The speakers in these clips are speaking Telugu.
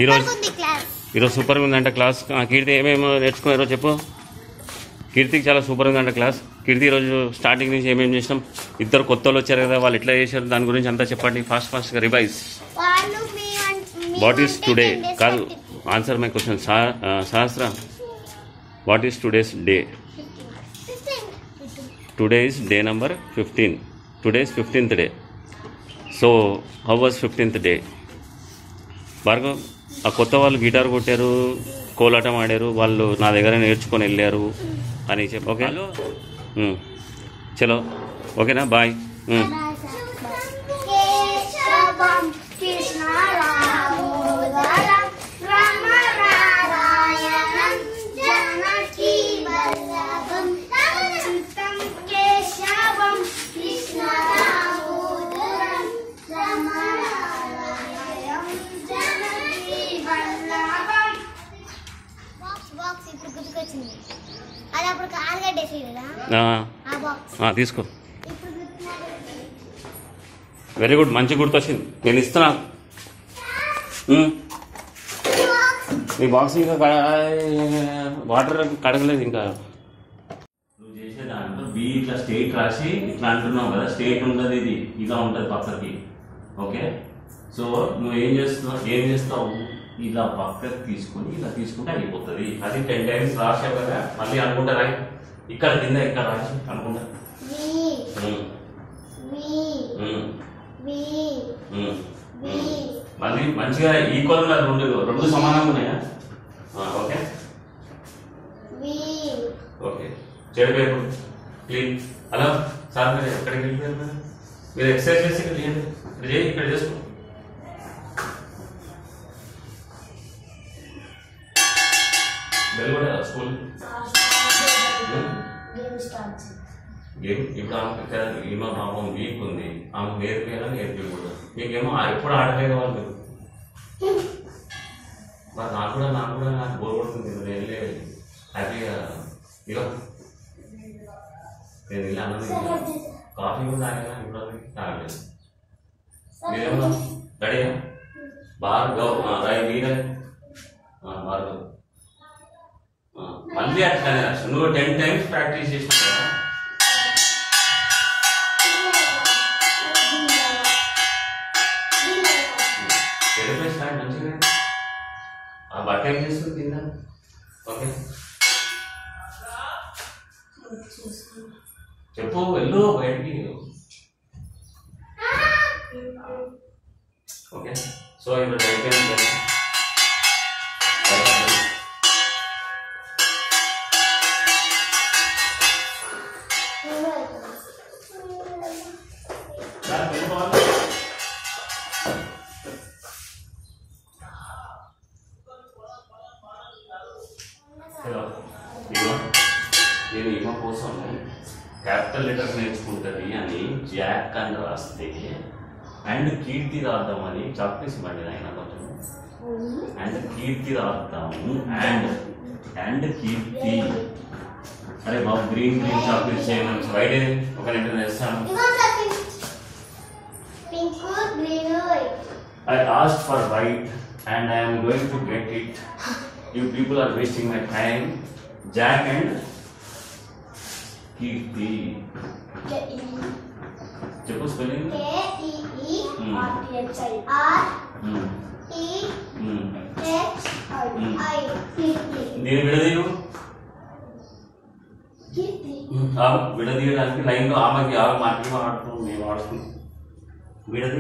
ఈరోజు ఉంది క్లాస్ ఈరోజు సూపర్గా ఉందంట క్లాస్ ఆ, కీర్తి ఏమేమో నేర్చుకున్నారో చెప్పు కీర్తికి చాలా సూపర్గా ఉందంట క్లాస్ కీర్తి ఈరోజు స్టార్టింగ్ నుంచి ఏమేమి చేసినాం ఇద్దరు కొత్త వాళ్ళు వచ్చారు కదా వాళ్ళు ఎట్లా చేశారు దాని గురించి అంతా చెప్పండి ఫాస్ట్ ఫాస్ట్గా రివైజ్ వాళ్ళు మీ అన్- మీ వాట్ ఈస్ అంటే టుడే 10 days కాదు పట్టి- answer my question Sahasra what is today's day 15. Today is day number fifteen today is fifteenth day so how was fifteenth day Bhargav ఆ కొత్త వాళ్ళు గిటార్ కొట్టారు కోలాటం ఆడారు వాళ్ళు నా దగ్గర నేర్చుకొని వెళ్ళారు అని చెప్పి ఓకే ఉమ్. చలో ఓకేనా బాయ్ ఉమ్. కేశవం కృష్ణరామోదరం రామనారాయణం జానకీ వల్లభం తం కేశవం కృష్ణరామోదరం రామనారాయణం జానకీ వల్లభం బాక్స్ బాక్స్ ఇప్పుడు గుర్తుకొచ్చింది అది అప్పుడు ఆలుగడ్డ వేసి కదా ఆ, ఆ బాక్స్ ఆ, తీసుకో ఇప్పుడు గుర్తున్నది వెరీ గుడ్ మంచి గుర్తొచ్చింది నేను ఇస్తున్నా ఉమ్. నీ బాక్స్ ఇంకా కడ- వాటర్ కడగలేదు ఇంకా నువ్వు చేసే దాంట్లో బి ఇట్లా స్టేట్ రాసి ఇట్లా అంటున్నావు కదా స్టేట్ ఉంటుంది ఇది ఇలా ఉంటుంది పక్కకి ఓకే సో నువ్వు ఏం చేస్తున్నావు ఏం చేస్తావు ఇలా పక్కకి తీసుకొని ఇలా తీసుకుంటే అయిపోతుంది అది టెన్ టైమ్స్ రాసావు కదా మళ్ళీ అనుకుంటా రాయి ఇక్కడ కింద ఇక్కడ రాసి అనుకుంటా వి ఉమ్, వి ఉమ్, వి ఉమ్, వి ఉమ్. మళ్ళీ మంచిగా ఈక్వల్ ఉన్నది రెండు రెండు సమానంగా ఉన్నాయా ఆ, ఓకే వి ఓకే చెడు పేరు క్లీన్ హలో సార్ మీరు ఎక్కడికి వెళ్ళిపోయారు మీరు? మీరు ఎక్సర్సైజ్ చేసి ఇక్కడ చేయండి ఇక్కడ చేయి ఇక్కడ చేసుకో బెల్ కూడా స్కూల్ గేమ్ స్టార్ట్ గేమ్ ఇప్పుడు ఆమె ఇక్కడ ఈమె పాపం వీక్ ఉంది ఆమె నేర్పియాలా నేర్పించకూడదు మీకేమో ఆ- ఎప్పుడు ఆడలేదు వాళ్ళు మీరు మరి నాకు కూడా నాకు కూడా నాకు బోర్ కొడుతుంది నేను వెళ్ళి హ్యాపీగా ఇగో నేను వెళ్ళి అన్నం తింటాను. కాఫీ కూడా తాగినా ఇప్పుడు అది తాగలేదు మీరేమో రెడీయా భార్గవ్ ఆ, రై మీరే ఆ, భార్గవ్ ఆ, మళ్ళీ అట్లానే రాసు నువ్వు టెన్ టైమ్స్ ప్రాక్టీస్ చేసినా కదా ఎడిపోయి స్టార్ట్ మంచిగా ఆ బట్ట ఏం చేస్తుంది కింద ఓకే చెప్పు వెళ్ళు బయటికి ఓకే సో ఇప్పుడు అయిపోయింది హలో ఇగో నేను ఈమె కోసం క్యాపిటల్ లెటర్ నేర్చుకుంటుంది అని జాక్ అని రాస్తే అండ్ కీర్తి రాద్దామని చాక్లెట్స్ ఇవ్వండి ఆయన కొంచెం అండ్ కీర్తి రాద్దాము అండ్ అండ్ కీర్తి అరే బాబు గ్రీన్ గ్రీన్ చాక్లెట్స్ చేయమని వైట్ ఒక రెండు వేస్తాను pink green white I asked for white and I am going to get it. You people are wasting my time. Jack and Kirti. చెప్పు spelling K E E R T H I R T H I Kirti నేను విడదీయు కీర్తి ఆ విడదీయడానికి లైన్లో ఆమెకి ఆమె మాటలు మాట్లాడుతూ మేము ఆడుతున్నాం విడది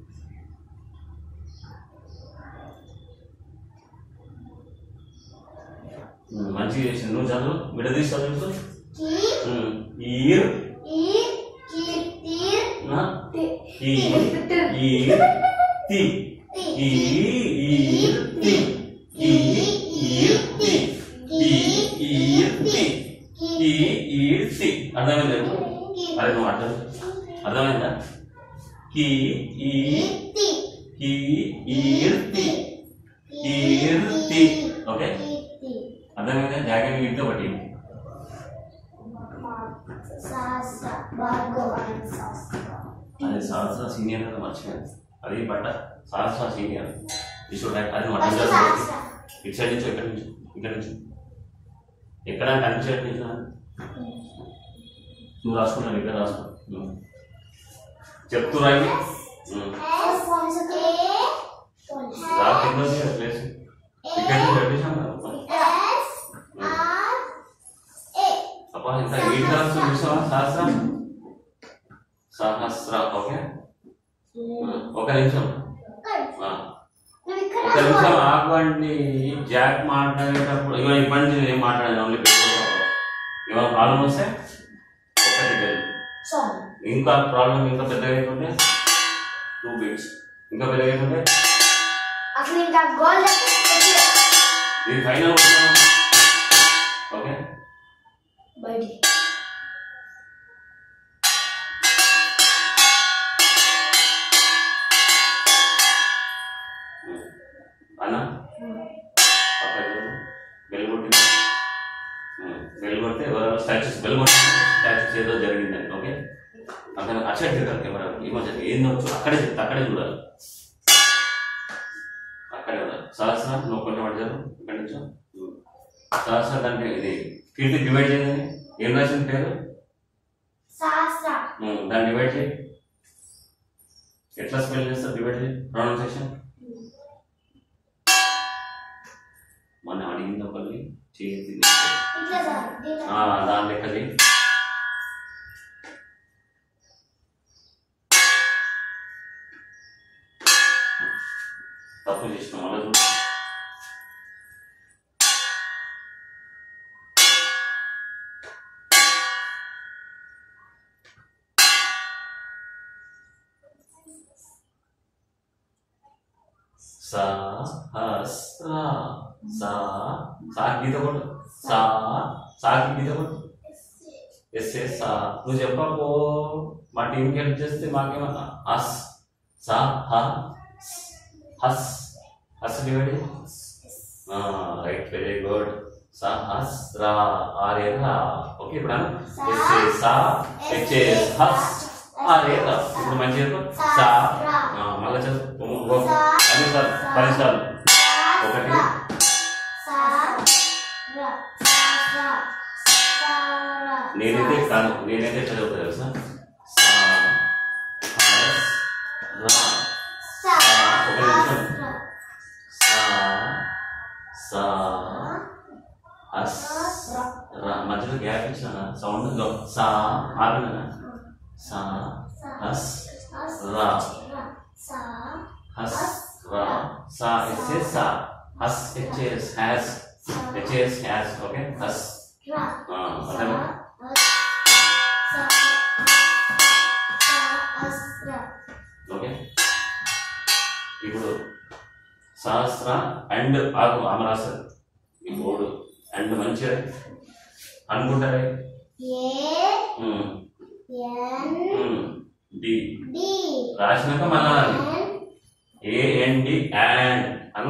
ఉమ్, మంచిగా చేసి నువ్వు చదువు విడదీసి చదువు కీ ఈర్ ఈ కీర్తి నా టి ఈ ఈ తి ఈ ఈ తి ఈ ఈ తి ఈ ఈ తి ఈ ఈ తి అర్థమైందా అరే నువ్వు అర్థం అర్థమైందా కి ఈ కీర్తి కి ఈర్తి కీర్తి ఓకే కీర్తి అర్థమైందా జాగ్రత్త వీటితో పట్టి సాస భార్గవ అండ్ శాస్త్ర అది సహస్ర సీనియర్ అని మర్చిపోయాను అది బట్ట సహస్ర సీనియర్ ఈ షుడ్ రైట్ అది నువ్వు ఫస్ట్ అటెండ్ సహస్ర ఇటు సైడ్ నుంచి ఇక్కడ నుంచి ఇక్కడ నుంచి ఎక్కడ అంటే అన్ని సైడ్ నుంచి రా. నువ్వు రాసుకున్నావు ఇక్కడ రాసుకో ఉమ్. చెప్తూ రాయి ఉమ్. ఎస్ ఏ రా కింద ఉంది ప్లేస్ ఇక్కడ నుంచి పెట్టేశాం కదా ఎస్ ఆర్ ఏ అబ్బా ఇంత ఎయిట్ కలర్స్ చూసావా సహస్ర సహస్ర ఓకే ఒక నిమిషం ఆ. నువ్వు ఇక్కడ ఒక నిమిషం ఆగండి జాక్ మాట్లాడేటప్పుడు ఇవాళ ఇబ్బంది నేను ఏం మాట్లాడాను ఓన్లీ ఇవాళ ప్రాబ్లం వస్తే ఒకటి తెలియదు సారీ ఇంకా ప్రాబ్లం ఇంకా పెద్దగా అవుతుంటే టూ బిట్స్ ఇంకా పెద్దగా అవుతుంటే అసలు ఇంకా గోల్ ఇది ఫైనల్ ఓకే బయటికి అన్న బెల్ కొట్టింది బెల్ కొడితే ఎవరెవరు స్టాచ్యూస్ బెల్ కొట్టింది స్టాచ్యూస్ ఏదో జరిగిందని ఓకే అక్కడ అచ్చడి తిరగాలి కెమెరా ఈ మధ్య ఏందో చూ- అక్కడే చెప్తా అక్కడే చూడాలి అక్కడే ఉండాలి సహస్ర నువ్వు కొంచెం అడిగారు ఇక్కడి నుంచి సహస్ర దాంట్లో ఇది కీర్తి డివైడ్ చేయండి ఏం రాసిన పేరు సహస్ర ఉమ్, దాన్ని డివైడ్ చేయి ఎట్లా స్పెల్ చేస్తారు డివైడ్ చేయి ప్రొనౌన్సియేషన్ మన అడిగింది ఒకటి చేసి ఇట్లా సార్ దీంట్లో ఆ, దాని లెక్క చేయి తప్పు చేసిన మళ్ళీ చూడు సా హస్ర సా సా గీత కొట్టు సా సాకి గీత కొట్టు ఎస్ ఎస్ సా నువ్వు చెప్పపో మా టీంకి హెల్ప్ చేస్తే మాకేమన్నా హస్ సా హ హస్ హస్ డివైడ్ రైట్ వెరీ గుడ్ సా హస్ రా ఆరే రా ఓకే ఇప్పుడు ఎస్ ఎస్ సా హెచ్ ఎస్ హస్ ఆరే రా ఇప్పుడు మంచి చెప్పు సా ఆ, మళ్ళా చెప్పు గో అది సార్ పది సార్లు ఒకటి సహస్ర సహస్ర సహస్ర నేనైతే కాదు నేనైతే ఎట్లా చదువుతా తెలుసా సా హస్ రా సహస్ర సా సా హస్ రా మధ్యలో గ్యాప్ ఇచ్చిన సౌండ్ లో సా ఆగిన సా హస్ రా హస్ రా సా ఇచ్చే సా హస్ హెచ్ఎస్ హ్యాస్ హెచ్ఎస్ హ్యాస్ ఓకే హస్ ఆ, అర్థమైందా? ఓకే ఇప్పుడు సహస్ర అండ్ ఆగు ఆమె రాస్తారు ఈ బోర్డు అండ్ మంచిగా అనుకుంటారే ఉమ్, ఉమ్, డి రాసినాక మళ్ళా రాయాలి. ఏ ఎన్ డి అండ్ అను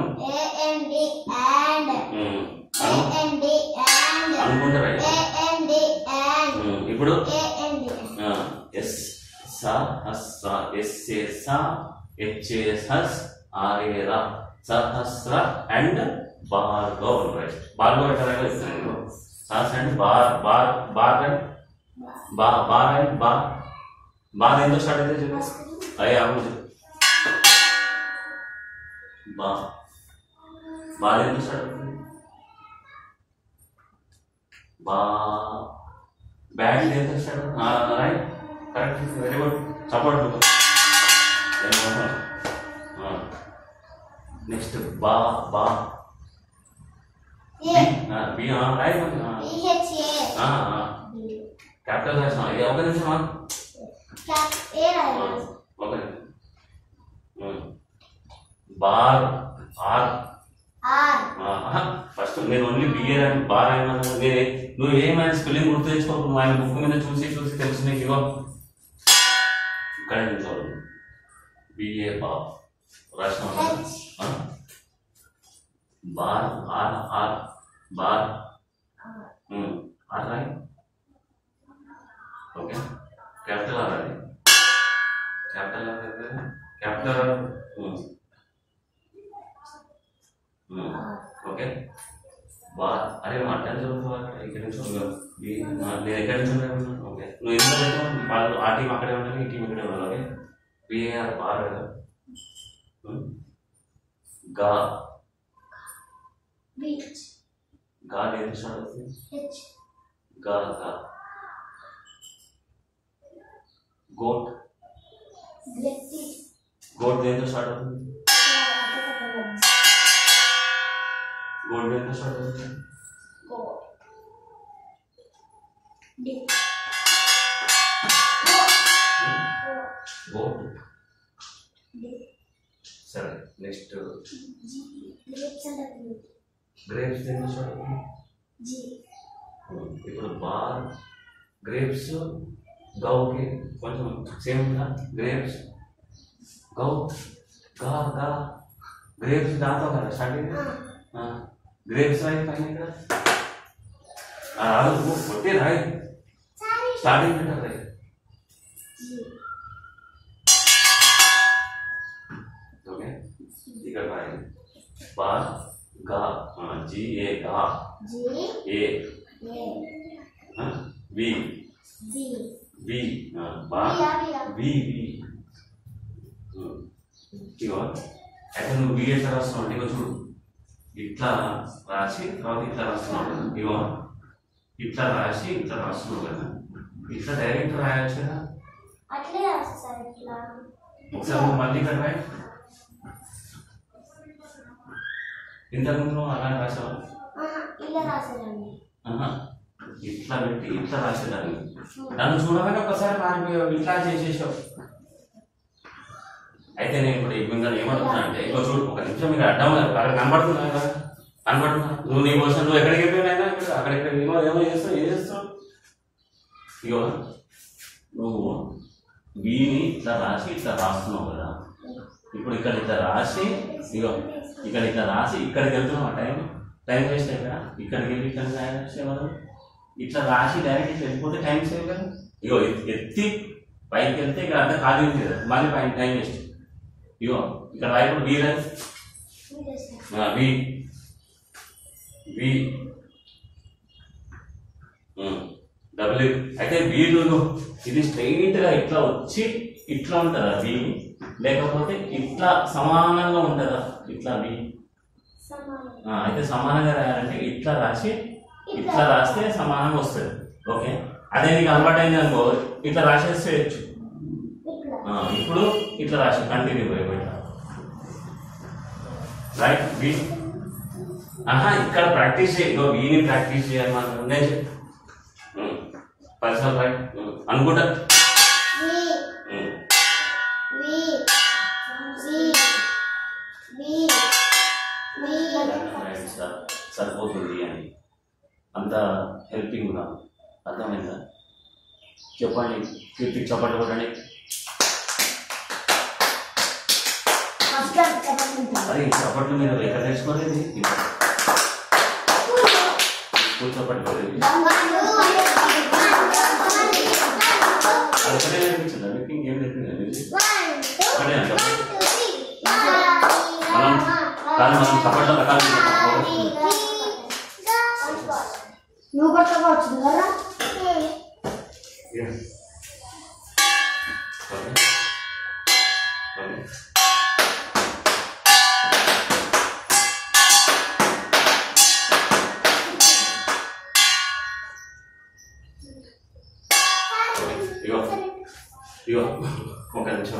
ఉమ్, అను అనుకుంటారా ఉమ్, ఇప్పుడు ఎస్ స హస్ స ఎస్ ఏ స హెచ్ ఏ హస్ ఆర్ ఏ రా సహస్ర అండ్ భార్గవ్ రైట్ భార్గవ్ ఎట్లా రాయాలో చెప్తాను నేను Sahasra and bar bar bar and బా బార్ అండ్ బా బార్ ఎందుకు స్టార్ట్ అయితే చెప్పు అయ్యా అవును చెప్పు బా బార్ ఎందుకు స్టార్ట్ అవుతుంది బా బ్యాడ్ ఎందుకు స్టార్ట్ అవుతుంది right correct very good support next బా బా బి రైట్ క్యాపిటల్ రాసిన ఇది ఒక నిమిషమా ఒక నిమిషం బార్ ఆర్ ఫస్ట్ నేను ఓన్లీ బిఏ అని బార్ అయినా నేనే నువ్వు ఏమైనా స్పెల్లింగ్ గుర్తు తెచ్చుకో నువ్వు ఆయన బుక్ మీద చూసి చూసి తెలుసు నీకు ఇగో ఇక్కడ చూడు బిఏ బా రాసిన బార్ ఆర్ ఆర్ బార్ ఆర్ రాయ్ ఓకే క్యాపిటల్ ఆర్ అది capital R capital R um. Okay బా అరే మా అడ్డం చదువుతావా ఇక్కడ నుంచి ఉందా? ఈ- మా- నేను ఎక్కడి నుంచి ఉన్నాను ఓకే నువ్వు ఎంత పెట్టావు వాళ్ళు ఆ టీం అక్కడే ఉండాలి ఈ టీం ఇక్కడే ఉండాలి ఓకే బిఏఆర్ బార్ కదా ఉమ్. గా Beach. గా దేంతో స్టార్ట్ అవుతుంది H. గా గా గోట్ Gletty. గోట్ దేంతో స్టార్ట్ అవుతుంది గోట్ దేంతో స్టార్ట్ అవుతుంది Go. D. Goat D. సరే next G. Grapes and W. Grapes దేంతో స్టార్ట్ అవుతుంది G. ఇప్పుడు బార్ గ్రేప్స్ గౌకి కొంచెం సేమ్ ఉందా గ్రేప్స్ గౌ గా గా గ్రేప్స్ దాంతో కదా స్టార్టింగ్ గ్రేప్స్ రాయి పైన ఇక్కడ ఆ, రాదు కొట్టే రాయి Sorry. స్టార్టింగ్ పెట్టారు రాయి G. ఓకే ఇక్కడ రాయి బార్ గా జి ఏ గా G. A A. V Z. V బార్ Via, via. వి వి ఉమ్. ఇగో అయితే నువ్వు వి ఎట్లా రాస్తున్నావు అంటే ఇగో చూడు ఇట్లా రాసి తర్వాత ఇట్లా రాస్తున్నావు కదా ఇగో ఇట్లా రాసి ఇట్లా రాస్తున్నావు కదా ఇట్లా డైరెక్ట్ రాయొచ్చు కదా అట్లే రాస్తారు ఇట్లా ఒకసారి నువ్వు మళ్ళీ ఇక్కడ రాయి ఇంతకుముందు నువ్వు అలా రాసావా ఆహా, ఇలా రాసారండి ఆహా. ఇట్లా పెట్టి ఇట్లా రాసేదాన్ని నన్ను చూడగానే ఒకసారి మారిపోయావు ఇట్లా చేసేసావు అయితే నేను ఇప్పుడు మిమ్మల్ని ఏమంటున్నా అంటే ఇగో చూడు ఒక నిమిషం మీరు అడ్డం అక్కడ కనబడుతున్నా కదా కనబడుతున్నా నువ్వు నీ కోసం నువ్వు ఎక్కడికి వెళ్ళిపోయినా ఇక్కడ అక్కడికి ఏమో ఏమో చేస్తావు ఏం చేస్తావు ఇగో నువ్వు వీని ఇట్లా రాసి ఇట్లా రాస్తున్నావు కదా ఇప్పుడు ఇక్కడ ఇట్లా రాసి ఇగో ఇక్కడ ఇట్లా రాసి ఇక్కడికి వెళ్తున్నావు ఆ టైం టైం వేస్ట్ అయిపోయా ఇక్కడికి వెళ్ళి ఇక్కడ రాసేవారు ఇట్లా రాసి డైరెక్ట్ ఇట్లా వెళ్ళిపోతే టైం సేవ్ కదా ఇగో ఎత్- ఎత్తి పైకి వెళ్తే ఇక్కడ అంతా ఖాళీ ఉంది కదా మళ్ళీ పైన టైం వేస్ట్ ఇగో ఇక్కడ రాయప్పుడు వీ రాయి ఆ, వి వి డబ్ల్యూ అయితే వీళ్ళు ఇది స్ట్రైట్ గా ఇట్లా వచ్చి ఇట్లా ఉంటుందా వి లేకపోతే ఇట్లా సమానంగా ఉంటుందా ఇట్లా వి సమానం ఆ, అయితే సమానంగా రాయాలంటే ఇట్లా రాసి ఇట్లా రాస్తే సమానంగా వస్తుంది ఓకే అదే నీకు అలవాటు అయింది అనుకో ఇట్లా రాసేసేయచ్చు ఇక్కడ ఆ, ఇప్పుడు ఇట్లా రాసి కంటిన్యూ అయిపోయి రైట్ బి ఆహా ఇక్కడ ప్రాక్టీస్ చేయి ఇగో వీని ప్రాక్టీస్ చేయాలి మనం నేను చెప్ పర్సనల్ రైట్ అనుకుంటా వి ఉమ్. వి వి వి వి రైట్ సార్ సరిపోతుంది అని అంత హెల్పింగ్ ఉన్నా అర్థమైందా చెప్పండి కీర్తి చప్పట్లు కొట్టండి ఫస్ట్ చెప్పండి అరే ఈ చప్పట్లు మీరు ఎక్కడ నేర్చుకోలేదు స్కూల్ చప్పట్లు కొట్టేది అది ఒకటే నేర్పించిందా మీకు ఇంకేం నేర్పించండి అక్కడే అంట మనం కానీ మనం చప్పట్ల రకాలు నువ్వు కొట్టుకోవచ్చు కదా ఓకే ఓకే ఇగో ఇగో ఒక నిమిషం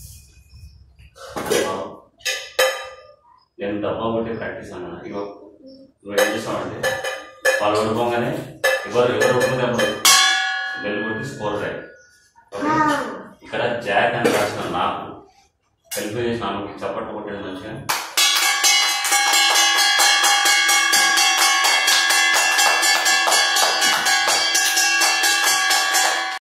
ఆ, నేను డబ్బా కొట్టి ప్రాక్టీస్ అన్నా ఇగో నువ్వు ఏం చేస్తావంటే వాళ్ళు ఓడిపోగానే ఎవరు ఎవరు ఓడిపోతే అప్పుడు బెల్ కొట్టి స్కోర్ రాయి ఓకే ఇక్కడ జాక్ అని రాసిన నాకు హెల్ప్ చేసిన ఆమెకి చప్పట్లు కొట్టేది మంచిగా